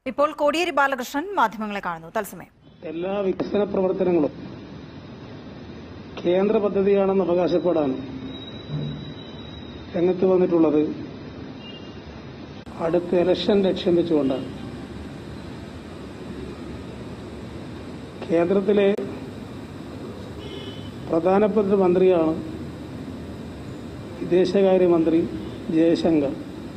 ഇപ്പോൾ കോടിയേരി ബാലകൃഷ്ണൻ മാധ്യമങ്ങളെ കാണുന്നു തത്സമയം എല്ലാ വികസന പ്രവർത്തനങ്ങളും കേന്ദ്ര പദ്ധതിയാണെന്ന് അവകാശപ്പെടാൻ രംഗത്ത് വന്നിട്ടുള്ളത് അടുത്ത ഇലക്ഷൻ ലക്ഷ്യം വെച്ചുകൊണ്ടാണ് കേന്ദ്രത്തിലെ പ്രധാനപ്പെട്ട മന്ത്രിയാണ് വിദേശകാര്യമന്ത്രി ജയശങ്കർ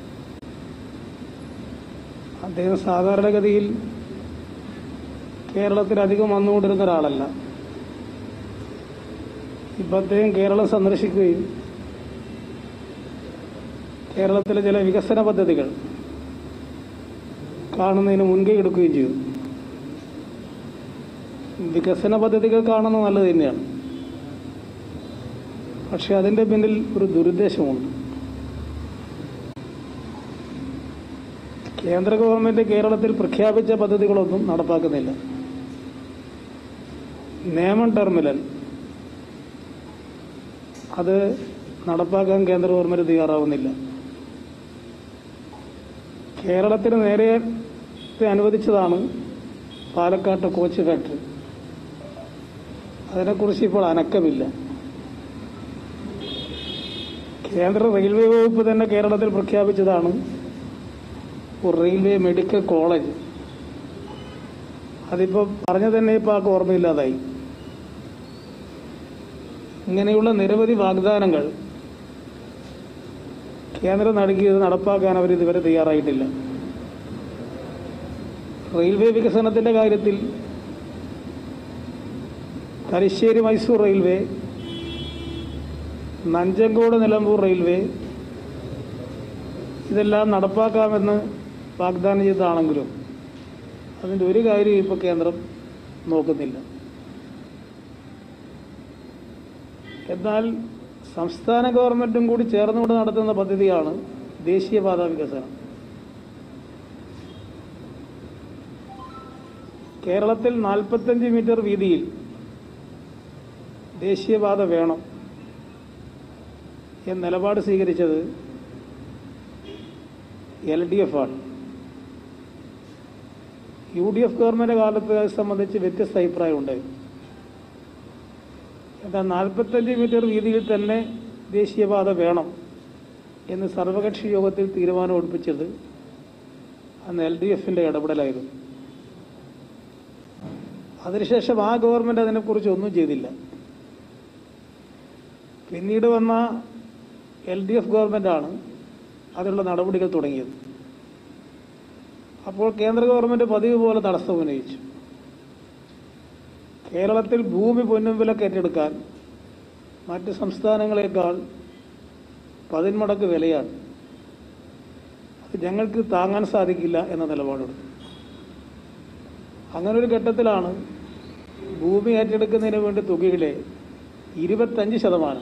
അദ്ദേഹം സാധാരണഗതിയിൽ കേരളത്തിൽ അധികം വന്നുകൊണ്ടിരുന്ന ഒരാളല്ല ഇപ്പൊ അദ്ദേഹം കേരളം സന്ദർശിക്കുകയും കേരളത്തിലെ ചില വികസന പദ്ധതികൾ കാണുന്നതിന് മുൻകൈ എടുക്കുകയും ചെയ്തു വികസന പദ്ധതികൾ കാണുന്നത് നല്ലത് തന്നെയാണ് പക്ഷെ അതിന്റെ പിന്നിൽ ഒരു ദുരുദ്ദേശമുണ്ട് കേന്ദ്ര ഗവൺമെന്റ് കേരളത്തിൽ പ്രഖ്യാപിച്ച പദ്ധതികളൊന്നും നടപ്പാക്കുന്നില്ല നേമം ടെർമിനൽ അത് നടപ്പാക്കാൻ കേന്ദ്ര ഗവൺമെന്റ് തയ്യാറാവുന്നില്ല കേരളത്തിന് നേരത്തെ അനുവദിച്ചതാണ് പാലക്കാട്ട് കോച്ച് ഫാക്ടറി അതിനെക്കുറിച്ച് ഇപ്പോൾ അനക്കമില്ല കേന്ദ്ര റെയിൽവേ വകുപ്പ് തന്നെ കേരളത്തിൽ പ്രഖ്യാപിച്ചതാണ് ഒരു റെയിൽവേ മെഡിക്കൽ കോളേജ് അതിപ്പോ പറഞ്ഞു തന്നെ ഇപ്പൊ ആൾക്ക് ഓർമ്മയില്ലാതായി ഇങ്ങനെയുള്ള നിരവധി വാഗ്ദാനങ്ങൾ കേന്ദ്രം നൽകിയത് നടപ്പാക്കാൻ അവർ ഇതുവരെ തയ്യാറായിട്ടില്ല റെയിൽവേ വികസനത്തിന്റെ കാര്യത്തിൽ തലശ്ശേരി മൈസൂർ റെയിൽവേ നഞ്ചങ്കോട് നിലമ്പൂർ റെയിൽവേ ഇതെല്ലാം നടപ്പാക്കാമെന്ന് വാഗ്ദാനം ചെയ്തതാണെങ്കിലും അതിൻ്റെ ഒരു കാര്യം ഇപ്പോൾ കേന്ദ്രം നോക്കുന്നില്ല എന്നാൽ സംസ്ഥാന ഗവൺമെന്റും കൂടി ചേർന്നുകൊണ്ട് നടത്തുന്ന പദ്ധതിയാണ് ദേശീയപാത വികസനം കേരളത്തിൽ നാൽപ്പത്തഞ്ച് മീറ്റർ വീതിയിൽ ദേശീയപാത വേണം എന്ന നിലപാട് സ്വീകരിച്ചത് എൽ ഡി എഫ് ആണ് യു ഡി എഫ് ഗവൺമെന്റ് കാലത്ത് അത് സംബന്ധിച്ച് വ്യത്യസ്ത അഭിപ്രായമുണ്ട് എന്നാൽ നാൽപ്പത്തഞ്ച് മീറ്റർ വീതിയിൽ തന്നെ ദേശീയപാത വേണം എന്ന് സർവകക്ഷി യോഗത്തിൽ തീരുമാനം ഒടുപ്പിച്ചത് അന്ന് എൽ ഡി എഫിന്റെ ഇടപെടലായിരുന്നു അതിനുശേഷം ആ ഗവൺമെന്റ് അതിനെക്കുറിച്ച് ഒന്നും ചെയ്തില്ല പിന്നീട് വന്ന എൽ ഡി എഫ് ഗവൺമെന്റാണ് അതിനുള്ള നടപടികൾ തുടങ്ങിയത് അപ്പോൾ കേന്ദ്ര ഗവൺമെന്റ് പതിവ് പോലെ തടസ്സം ഉന്നയിച്ചു കേരളത്തിൽ ഭൂമി പൊന്നും വിലക്ക് ഏറ്റെടുക്കാൻ മറ്റ് സംസ്ഥാനങ്ങളെക്കാൾ പതിന്മടക്ക് വിലയാണ് അത് ഞങ്ങൾക്ക് താങ്ങാൻ സാധിക്കില്ല എന്ന നിലപാടെടുത്തു അങ്ങനെ ഒരു ഘട്ടത്തിലാണ് ഭൂമി ഏറ്റെടുക്കുന്നതിന് വേണ്ടി തുകയിലെ ഇരുപത്തഞ്ച് ശതമാനം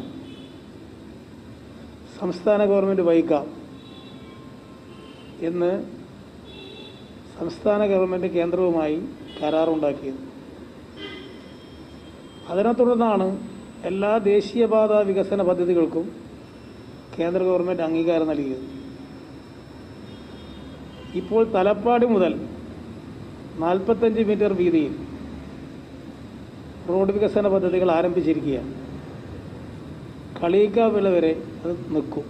സംസ്ഥാന ഗവൺമെന്റ് വഹിക്കാം എന്ന് സംസ്ഥാന ഗവൺമെന്റ് കേന്ദ്രവുമായി കരാറുണ്ടാക്കിയത് അതിനെ തുടർന്നാണ് എല്ലാ ദേശീയപാത വികസന പദ്ധതികൾക്കും കേന്ദ്ര ഗവൺമെന്റ് അംഗീകാരം നൽകിയത് ഇപ്പോൾ തലപ്പാടി മുതൽ നാൽപ്പത്തഞ്ച് മീറ്റർ വീതിയിൽ റോഡ് വികസന പദ്ധതികൾ ആരംഭിച്ചിരിക്കുകയാണ് കളിയിക്കാവിള വരെ അത് നിൽക്കും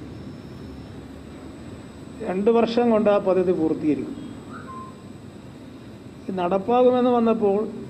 രണ്ട് വർഷം കൊണ്ട് ആ പദ്ധതി പൂർത്തീകരിക്കും ഇത് നടപ്പാകുമെന്ന് വന്നപ്പോൾ